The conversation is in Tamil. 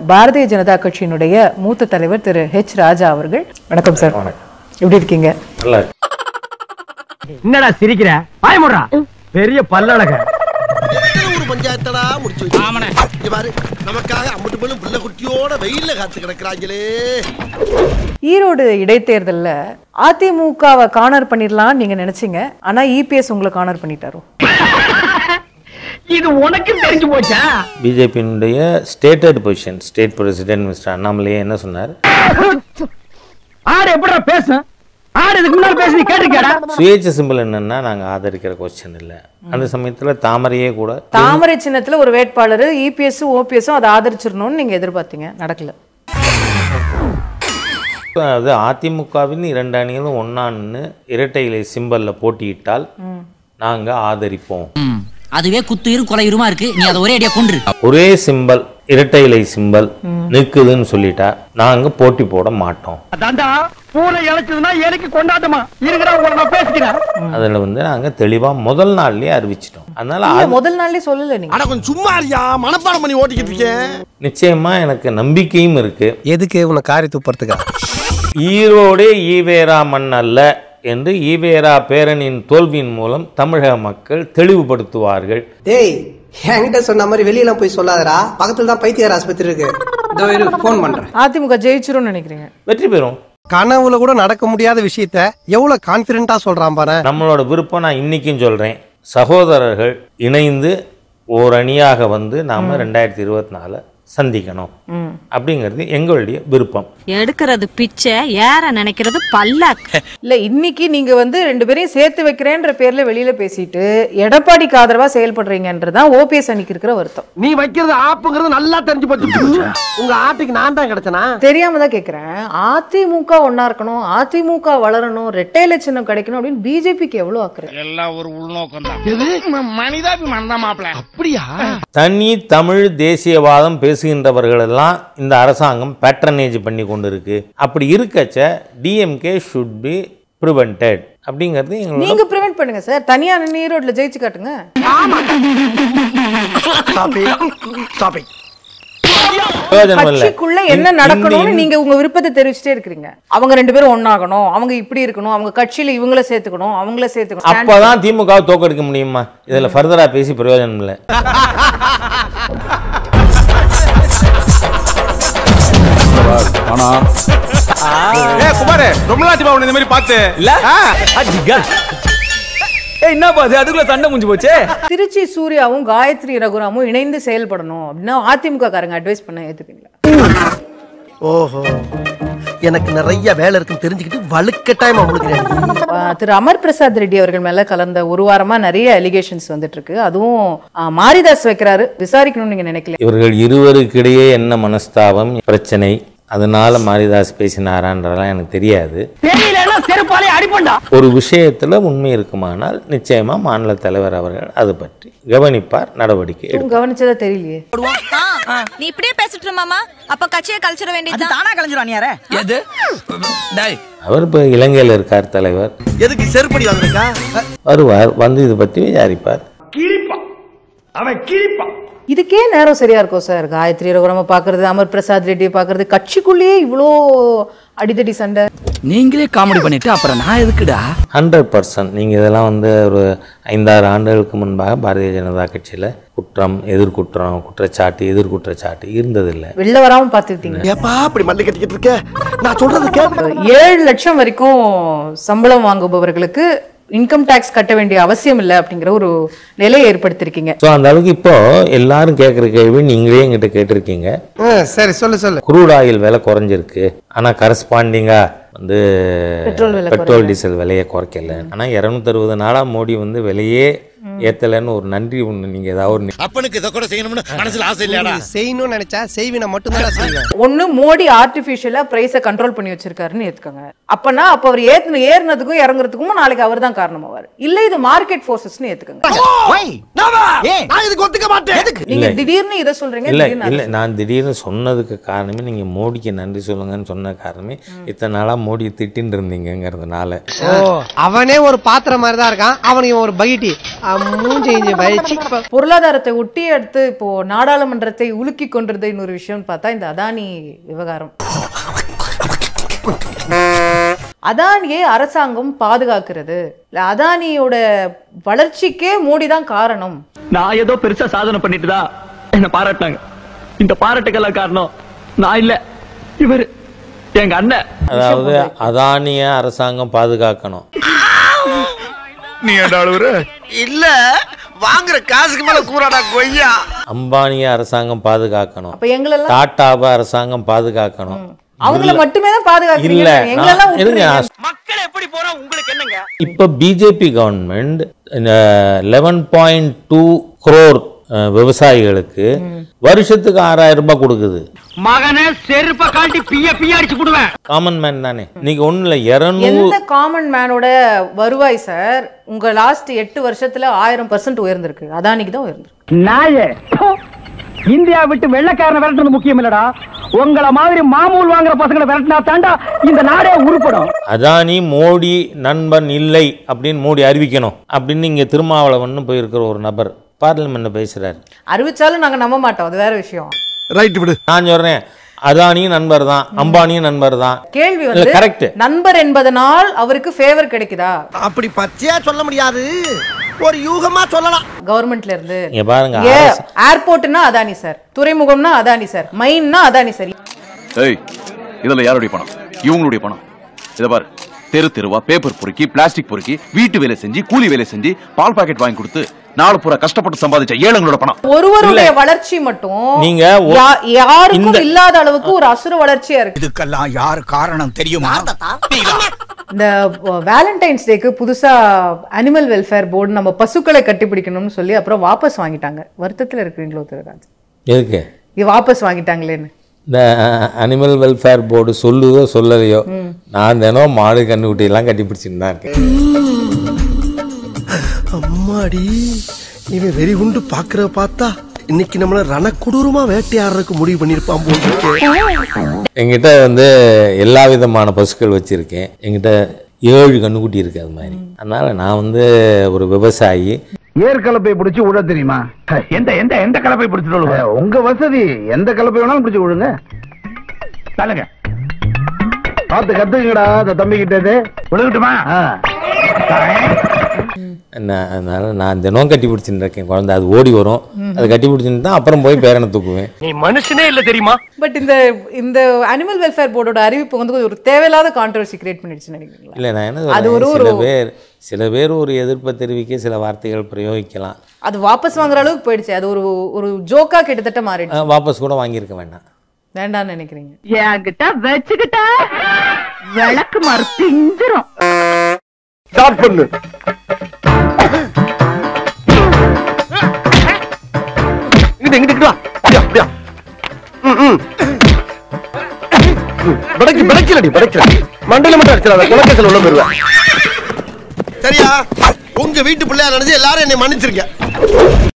பாரதிய ஜனதா கட்சியினுடைய மூத்த தலைவர் திரு ஹெச் ராஜா அவர்கள் வணக்கம் சார் எப்படி இருக்கீங்க நல்லா இருக்கு. என்னடா சிரிக்கிற பயமுடுறா பெரிய பல்லழக ஒரு பஞ்சாயத்தடா முடிச்சு வச்சு இங்க பாரு நமக்காக அம்பட்டு பெண்ணும் பிள்ளை குட்டியோட வெயில்ல காத்து கிடக்குறாங்களே ஈரோடு இடைத்தேர்தல்ல அதிமுகவை கார்னர் பண்ணிடலாம்னு நீங்க நினைச்சீங்க ஆனா இபிஎஸ் உங்களை கார்னர் பண்ணிட்டாரோ இது உனக்கு தெரிஞ்சு போச்சா பிஜேபியினுடைய stated position state president mister அண்ணாமலையே என்ன சொன்னார் ஆடு எப்படிடா பேசும் ஆடு இதுக்கு முன்னாடி பேசி நீ கேட்டிருக்கேடா சுயேட்சை சிம்பிள் என்னன்னா நாங்கள் ஆதரிக்கிற கொஸ்டின் இல்லை அந்த சமயத்தில் தாமரையே கூட தாமரை சின்னத்துல ஒரு வேட்பாளர் இபிஎஸ் ஓபிஎஸும் அதை ஆதரிச்சிடணும்னு நீங்க எதிர்பார்த்தீங்க நடக்கல அது அதிமுகவின் இரண்டு அணிகளும் ஒண்ணா நின்னு இரட்டை இலை சிம்பலில் போட்டியிட்டால் நாங்கள் ஆதரிப்போம் அதுவே குத்துயிரு கொலையுருமா இருக்கு நீ அதை ஒரே அடியா கொன்று ஒரே சிம்பல் இரட்டை இலை சிம்பல் நிற்குதுன்னு சொல்லிட்டா நாங்கள் போட்டி போட மாட்டோம் அதான்டா பூனை இழைச்சதுன்னா எனக்கு கொண்டாட்டமா இருக்கிறா உங்களை நான் பேசிக்கிறேன் அதில் வந்து நாங்கள் தெளிவாக முதல் நாள்லயே அறிவிச்சிட்டோம் அதனால இல்ல, அது முதல் நாள்லயே சொல்லல நீங்க ஆனா கொஞ்சம் சும்மா இருக்கியா மனப்பாடம் பண்ணி ஓட்டிக்கிட்டு இருக்கேன் நிச்சயமா எனக்கு நம்பிக்கையும் இருக்கு எதுக்கு உன்னை காரி துப்புறதுக்கா ஈரோடே ஈவேரா மண் அல்ல என்று ஈவேரா பேரணியின் தோல்வியின் மூலம் தமிழக மக்கள் தெளிவுபடுத்துவார்கள் டேய் என்கிட்ட சொன்ன மாதிரி வெளியெல்லாம் போய் சொல்லாதடா பக்கத்துல தான் பைத்தியார் ஆஸ்பத்திரி இருக்கு இதோ இரு ஃபோன் பண்றேன் அதிமுக ஜெயிச்சிரும்னு நினைக்கிறீங்க வெற்றி பெறும் கனவுல கூட நடக்க முடியாத விஷயத்த எவ்வளவு கான்பிடண்டா சொல்றான் பாரு நம்மளோட விருப்பம் நான் இன்னைக்கும் சொல்றேன் சகோதரர்கள் இணைந்து ஓர் அணியாக வந்து நாம ரெண்டாயிரத்தி இருபத்தி நாலு சந்திக்கணும் அப்படிங்கிறது எங்களுடைய விருப்பம் எடுக்கிறது பிச்சை ஏற நினைக்கிறது பல்லாக்கு இல்ல இன்னைக்கு நீங்க வந்து ரெண்டு பேரையும் சேர்த்து வைக்கிறேன்ற பேர்ல வெளியில பேசிட்டு எடப்பாடிக்கு ஆதரவா செயல்படுறீங்கன்றதுதான் ஓபிஎஸ் அணிக்கு இருக்கிற வருத்தம் நீ வைக்கிறது ஆப்புங்கிறது நல்லா தெரிஞ்சு போச்சு உங்க ஆட்டுக்கு நான் தான் கிடைச்சனா தெரியாம தான் கேக்குறேன் அதிமுக ஒன்னா இருக்கணும் அதிமுக வளரணும் ரெட்டையில சின்னம் கிடைக்கணும் அப்படின்னு பிஜேபிக்கு எவ்வளவு ஆக்குறது அப்படியா தனி தமிழ் தேசியவாதம் பேசுகின்றவர்களெல்லாம் இந்த அரசாங்கம் பேட்ரனேஜ் பண்ணி கொண்டு இருக்கு அப்படி இருக்கச்ச டிஎம்கே ஷுட் பி ப்ரிவெண்டட் அப்படிங்கிறது எங்களோட நீங்க பிரிவென்ட் பண்ணுங்க சார் தனியா நின்று ஈரோட்ல ஜெயிச்சு காட்டுங்க டாபிக் பிரயோஜனம் இல்லை கட்சிக்குள்ள என்ன இந்த- நடக்கணும்னு இந்த- நீங்க உங்க விருப்பத்தை தெரிவிச்சுட்டே இருக்கிறீங்க அவங்க ரெண்டு பேரும் ஒன்னாகணும் அவங்க இப்படி இருக்கணும் அவங்க கட்சியில இவங்கள சேர்த்துக்கணும் அவங்கள சேர்த்துக்கணும் அப்பதான் திமுக தோக்கடிக்க முடியுமா இதுல ஃபர்தரா பேசி பிரயோஜனம் இல்லை குமாரே ரொம்ப நாட்டி இந்த மாதிரி பார்த்து இல்ல ஏய் என்ன பாது அதுக்குள்ள சண்டை முடிஞ்சு போச்சே திருச்சி சூர்யாவும் காயத்ரி ரகுராமும் இணைந்து செயல்படணும் அப்படின்னா அதிமுக காரங்க அட்வைஸ் பண்ண ஏத்துப்பீங்களா ஓஹோ எனக்கு நிறைய வேலை இருக்குன்னு தெரிஞ்சுக்கிட்டு வலுக்கட்டாயமா உங்களுக்கு ஆ, திரு அமர் பிரசாத் ரெட்டி அவர்கள் மேல கலந்த ஒரு வாரமா நிறைய அலிகேஷன்ஸ் வந்துட்டு இருக்கு அதுவும் ஆ, மாரிதாஸ் வைக்கிறாரு விசாரிக்கணும்னு நீங்க நினைக்கல இவர்கள் இருவருக்கிடையே என்ன மனஸ்தாபம் பிரச்சனை அதனால மாரிதாஸ் பேசினாரான்றதெல்லாம் எனக்கு தெரியாது தெரியலன்னா செருப்பாலே அடிப்பண்டா ஒரு விஷயத்துல உண்மை இருக்குமானால் நிச்சயமா மாநில தலைவர் அவர்கள் அது பற்றி கவனிப்பார் நடவடிக்கை எடுப்பார் எதுவும் கவனிச்சதா தெரியலையே நீ இப்படியே பேசிட்டு மாமா அப்ப கட்சியை கழிச்சிட வேண்டியது தானா கலைஞ்சிரும் யாரே எது டேய் அவர் இப்போ இலங்கையில் இருக்கார் தலைவர் எதுக்கு செருப்படி வந்திருக்கா வருவார் வந்து இது பற்றி விசாரிப்பார் அவன் கிழிப்பான் இதுக்கே நேரம் சரியா இருக்கும் சார் காயத்ரி ரகுராம பாக்குறது அமர் பிரசாத் ரெட்டியை பாக்குறது கட்சிக்குள்ளேயே இவ்வளோ அடிதடி சண்டை நீங்களே காமெடி பண்ணிட்டு அப்புறம் நான் எதுக்குடா ஹண்ட்ரட் பர்சன்ட் நீங்கள் இதெல்லாம் வந்து ஒரு ஐந்தாறு ஆண்டுகளுக்கு முன்பாக பாரதிய ஜனதா கட்சியில் குற்றம் எதிர்குற்றம் குற்றச்சாட்டு எதிர்குற்றச்சாட்டு இருந்ததில்லை வெளில வராம பாத்துக்கிட்டீங்க ஏப்பா அப்படி மல்லி கட்டிக்கிட்டு இருக்க நான் சொல்றது கேட்க ஏழு லட்சம் வரைக்கும் சம்பளம் வாங்குபவர்களுக்கு இன்கம் டேக்ஸ் கட்ட வேண்டிய அவசியம் இல்லை அப்படிங்கிற ஒரு நிலையை ஏற்படுத்திருக்கீங்க ஸோ அந்த அளவுக்கு இப்போ எல்லாரும் கேட்குற கேள்வி நீங்களே எங்கிட்ட கேட்டிருக்கீங்க சரி சொல்லு சொல்லு குரூட் ஆயில் விலை குறைஞ்சிருக்கு ஆனால் கரஸ்பாண்டிங்கா வந்து பெட்ரோல் விலை பெட்ரோல் டீசல் விலையை குறைக்கல ஆனால் இரநூத்தறுபது நாளாக மோடி வந்து விலையே ஏத்தலைன்னு ஒரு நன்றி ஒன்று நீங்கள் ஏதாவது ஒரு அப்பனுக்கு இதை கூட செய்யணும்னு மனசுல ஆசை இல்லையாடா செய்யணும்னு நினைச்சா செய்வினை மட்டும் தான் செய்வேன் ஒண்ணு மோடி ஆர்டிபிஷியலா பிரைஸை கண்ட்ரோல் பண்ணி வச்சிருக்காருன்னு ஏத்துக்கோங்க அப்பனா அப்ப அவர் ஏத்துன ஏறினதுக்கும் இறங்குறதுக்கும் நாளைக்கு அவர் தான் காரணமாவார் இல்ல இது மார்க்கெட் ஃபோர்ஸஸ்னு ஏத்துக்கோங்க நான் இதுக்கு ஒத்துக்க மாட்டேன் எதுக்கு நீங்க இல்லை. திடீர்னு இதை சொல்றீங்க இல்லை திடீர்னு இல்லை நான் திடீர்னு சொன்னதுக்கு காரணமே நீங்கள் மோடிக்கு நன்றி சொல்லுங்கன்னு சொன்ன சொன்ன காரணமே இத்தனை நாளாக மோடியை திட்டின்னு இருந்தீங்கங்கிறதுனால அவனே ஒரு பாத்திரம் மாதிரி தான் இருக்கான் அவனுக்கு ஒரு பகிட்டி மூஞ்சி இஞ்சி பயிற்சி பொருளாதாரத்தை ஒட்டி அடுத்து இப்போ நாடாளுமன்றத்தை உலுக்கி கொண்டிருந்த இன்னொரு விஷயம்னு பார்த்தா இந்த அதானி விவகாரம் அதானியை அரசாங்கம் பாதுகாக்கிறது இல்ல அதானியோட வளர்ச்சிக்கே மோடி தான் காரணம் நான் ஏதோ பெருசா சாதனை பண்ணிட்டு தான் என்ன பாராட்டினாங்க இந்த பாராட்டுக்கெல்லாம் காரணம் நான் இல்ல இவரு எங்க அண்ணன் அதாவது அதானிய அரசாங்கம் பாதுகாக்கணும் நீ ஏன்டா அழுவுற இல்ல வாங்குற காசுக்கு மேல கூறாடா கொய்யா அம்பானிய அரசாங்கம் பாதுகாக்கணும் அப்ப எங்களெல்லாம் டாட்டாவை அரசாங்கம் பாதுகாக்கணும் அவங்கள மட்டுமே தான் பாதுகாக்கிறீங்க இல்ல எங்களெல்லாம் நான்- இருங்க விட்டுறீங்க. நான் மக்கள் எப்படி போறா உங்களுக்கு என்னங்க இப்போ BJP government eleven point two crore விவசாயிகளுக்கு வருஷத்துக்கு ஆறாயிரம் ரூபாய் கொடுக்குது மகனே செருப்ப காட்டி பிய பிய அடிச்சு போடுவேன் காமன் மேன் தானே இன்னைக்கு ஒன்றும் இல்லை இரநூறு எந்த காமன் மேனோட வருவாய் சார் உங்க லாஸ்ட் எட்டு வருஷத்துல ஆயிரம் பர்சன்ட் உயர்ந்திருக்கு அதானிக்கு தான் உயர்ந்திருக்கு நாயே இந்தியா விட்டு வெள்ளக்காரனை விரட்டுறது முக்கியம் இல்லடா உங்கள மாதிரி மாமூல் வாங்குற பசங்களை விரட்டினா தாண்டா இந்த நாடே உருப்படும் அதானி மோடி நண்பன் இல்லை அப்படின்னு மோடி அறிவிக்கணும் அப்படின்னு இங்கே திருமாவளவன் போயிருக்கிற ஒரு நபர் பார்லிமெண்ட்ல பேசுறாரு அறிவிச்சாலும் நாங்க நம்ப மாட்டோம் அது வேற விஷயம் ரைட் விடு நான் சொல்றேன் அதானியும் நண்பர் தான் அம்பானியும் நண்பர் தான் கேள்வி இல்ல, வந்து correct. நண்பர் என்பதனால் அவருக்கு ஃபேவர் கிடைக்குதா அப்படி பச்சையா சொல்ல முடியாது ஒரு யூகமா சொல்லலாம் கவர்மெண்ட்ல இருந்து இங்க பாருங்க ஏ அரசு- ஏர்போர்ட்னா அதானி சார் துறைமுகம்னா அதானி சார் மைன்னா அதானி சார் ஏய் இதுல யாருடைய பணம் இவங்களுடைய பணம் இத பாரு தெரு தெருவா பேப்பர் பொறுக்கி பிளாஸ்டிக் பொறுக்கி வீட்டு வேலை செஞ்சு கூலி வேலை செஞ்சு பால் பாக்கெட் வாங்கி கொடுத்து நாலு பூரா கஷ்டப்பட்டு சம்பாதிச்ச ஏழைங்களோட பணம் ஒருவருடைய வளர்ச்சி மட்டும் நீங்க ஒ- யா- யாருக்கும் இந்த- இல்லாத அளவுக்கு ஒரு அசுர வளர்ச்சியா இருக்கு இதுக்கெல்லாம் யார் காரணம் தெரியுமா இந்த வேலண்டைன்ஸ் டேக்கு புதுசா அனிமல் வெல்ஃபேர் போர்டு நம்ம பசுக்களை கட்டிப்பிடிக்கணும்னு சொல்லி அப்புறம் வாபஸ் வாங்கிட்டாங்க வருத்தத்துல இருக்கிறீங்களோ திருராஜ் எதுக்கு இது வாபஸ் வாங்கிட்டாங்களேன்னு இந்த அனிமல் வெல்ஃபேர் போர்டு சொல்லுதோ சொல்லலையோ நான் தினம் மாடு கண்ணுக்குட்டி எல்லாம் கட்டி பிடிச்சிட்டு தான் இருக்கேன் அம்மாடி இவன் வெறி உண்டு பாக்குற பார்த்தா இன்னைக்கு நம்மள ரணக்கொடூரமா வேட்டையாடுறதுக்கு முடிவு பண்ணிருப்பான் போல இருக்கே. என்கிட்ட வந்து எல்லா விதமான பசுக்கள் வச்சிருக்கேன் என்கிட்ட ஏழு கண்ணுக்குட்டி இருக்கு அது மாதிரி அதனால நான் வந்து ஒரு விவசாயி ஏர் கலப்பை பிடிச்சு விட தெரியுமா எந்த எந்த எந்த கலப்பை பிடிச்சிட்டு விழுங்க உங்க வசதி எந்த கலப்பை வேணாலும் பிடிச்சு விடுங்க தள்ளுங்க பார்த்து கத்துக்கடா அந்த தம்பி கிட்ட விழுகட்டுமா நான் அதனால நான் தினம் கட்டி பிடிச்சிட்டு இருக்கேன் குழந்தை அது ஓடி வரும் அது கட்டி பிடிச்சிட்டு தான் அப்புறம் போய் பேரனை தூக்குவேன் நீ மனுஷனே இல்ல தெரியுமா பட் இந்த இந்த அனிமல் வெல்ஃபேர் போர்டோட அறிவிப்பு வந்து ஒரு தேவையில்லாத கான்ட்ரவர்சி கிரியேட் பண்ணிடுச்சுன்னு நினைக்கிறீங்களா இல்லை நான் என்ன அது ஒரு- சொல்றேன், சில ஒரு- பேர் சில பேர் ஒரு எதிர்ப்பை தெரிவிக்க சில வார்த்தைகள் பிரயோகிக்கலாம் அது வாபஸ் வாங்குற அளவுக்கு போயிடுச்சு அது ஒரு ஒரு ஜோக்கா கிட்டத்தட்ட மாறிடுச்சு அஹ் வாபஸ் கூட வாங்கியிருக்க வேண்டாம் வேண்டாம்னு நினைக்கிறீங்க என்கிட்ட வச்சுக்கிட்ட விளக்கு மறுத்திஞ்சிரும் ஸ்டார்ட் பண்ணு இங்கிட்டு இங்கிட்டு இங்கிட்டு வா அப்படியா அப்படியா ம், ம். ம், பிடைக்கு பிடைக்கலடி பிடைக்கல மண்டையில மட்டும் அடிச்சிடாத குலக்கேசல் உள்ள போயிருவேன் சரியா உங்க வீட்டு பிள்ளையா நினைச்சு எல்லாரும் என்னை மன்னிச்சிருக்க